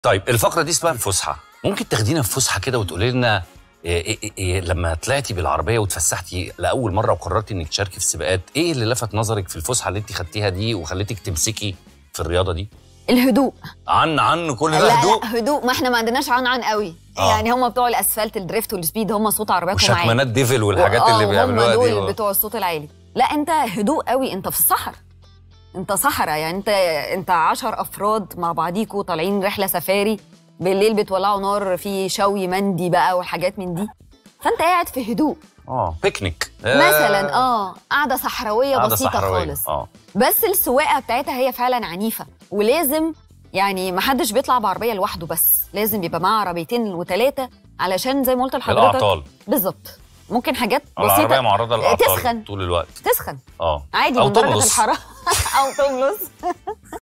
طيب الفقره دي اسمها الفسحه ممكن تاخدينا في فسحه كده وتقولي لنا إيه إيه إيه إيه لما طلعتي بالعربيه وتفسحتي لاول مره وقررتي انك تشاركي في سباقات ايه اللي لفت نظرك في الفسحه اللي انت خدتيها دي وخلتك تمسكي في الرياضه دي الهدوء عن عن كل ده لا هدوء لا هدوء ما احنا ما عندناش عن عن قوي آه. يعني هم بتوع الاسفلت الدريفت والسبيد هم صوت عربياتهم عالي وشكمانات ديفل والحاجات آه، اللي بيعملوها هم دي دول و- بتوع الصوت العالي لا انت هدوء قوي انت في الصحراء انت صحراء يعني انت انت 10 افراد مع بعضيكوا طالعين رحله سفاري بالليل بتولعوا نار في شوي مندي بقى وحاجات من دي فانت قاعد في هدوء اه بيكنيك مثلا اه قاعده صحراويه قاعدة بسيطه صحراوية. خالص اه بس السواقه بتاعتها هي فعلا عنيفه ولازم يعني ما حدش بيطلع بعربيه لوحده بس لازم يبقى معاه عربيتين وثلاثه علشان زي ما قلت لحضرتك الاعطال بالظبط ممكن حاجات العربيه بسيطه معرضه للاعطال تسخن طول الوقت تسخن اه عادي أو من درجه تملص. الحراره او تملص